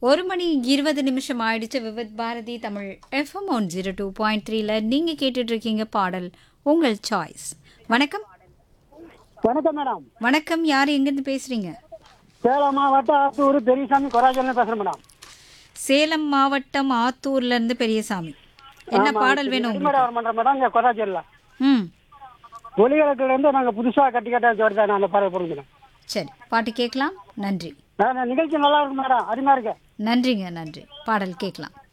ஒரு மணி இருபது நிமிஷம் ஆயிடுச்சு Vividh Bharati Tamil FM one zero two point த்ரீல நீங்கள் கேட்டுட்டு இருக்கீங்க பாடல் உங்கள் சாய்ஸ் வணக்கம் வணக்கம் மேடம் வணக்கம் யார் எங்கேருந்து பேசுறீங்க சேலம் மாவட்டம் ஆத்தூர் பெரியசாமி கொராஜன் பேசுறேன் மேடம் சேலம் மாவட்டம் ஆத்தூர்ல இருந்து பெரியசாமி என்ன பாடல் வேணும் உங்களுக்கு அடிமேடம் பண்றேன் மேடம் இங்க கொராஜன்ல ம் ஒலிகளுக்குல இருந்து நாங்க புதுசா கட்டி கட்ட ஜோடி நான் அந்த பாடல் போடுறோம் மேடம் சரி பாட்டு கேட்கலாம் நன்றி நான் நிகழ்ச்சி நல்லா இருக்கு மேடம் அருமையா இருக்கு நன்றிங்க நன்றி பாடல் கேட்கலாம்